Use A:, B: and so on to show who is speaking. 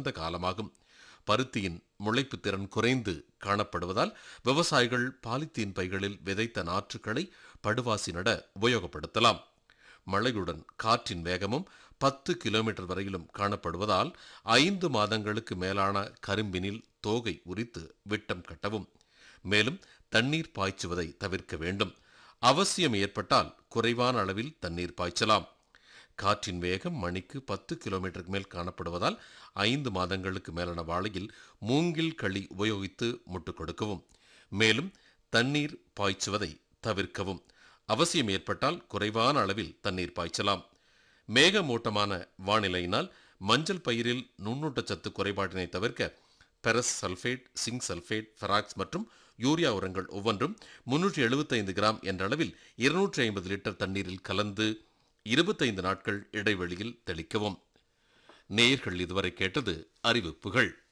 A: சிறந்த காலமாகும் பருத்தியின் முளைப்பு திறன் குறைந்து காணப்படுவதால் விவசாயிகள் பாலித்தீன் பைகளில் விதைத்த நாற்றுக்களை படுவாசி நட உபயோகப்படுத்தலாம் மழையுடன் காற்றின் வேகமும் பத்து கிலோமீட்டர் வரையிலும் காணப்படுவதால் ஐந்து மாதங்களுக்கு மேலான கரும்பினில் தோகை உரித்து விட்டம் கட்டவும் மேலும் தண்ணீர் பாய்ச்சுவதை தவிர்க்க வேண்டும் அவசியம் ஏற்பட்டால் குறைவான அளவில் தண்ணீர் பாய்ச்சலாம் காற்றின் வேகம் மணிக்கு பத்து கிலோமீட்டருக்கு மேல் காணப்படுவதால் ஐந்து மாதங்களுக்கு மேலான வாழையில் மூங்கில் களி உபயோகித்து முட்டு கொடுக்கவும் மேலும் தண்ணீர் பாய்ச்சுவதை தவிர்க்கவும் அவசியம் ஏற்பட்டால் குறைவான அளவில் தண்ணீர் பாய்ச்சலாம் மேகமூட்டமான வானிலையினால் மஞ்சள் பயிரில் நுண்ணூட்டச்சத்து குறைபாட்டினை தவிர்க்க பெரஸ் சல்ஃபேட் சிங்க் சல்ஃபேட் ஃபெராக்ஸ் மற்றும் யூரியா உரங்கள் ஒவ்வொன்றும் முன்னூற்றி எழுபத்தைந்து கிராம் என்ற அளவில் இருநூற்றி ஐம்பது லிட்டர் தண்ணீரில் கலந்து இருபத்தைந்து நாட்கள் இடைவெளியில் தெளிக்கவும் நேயர்கள் இதுவரை கேட்டது அறிவிப்புகள்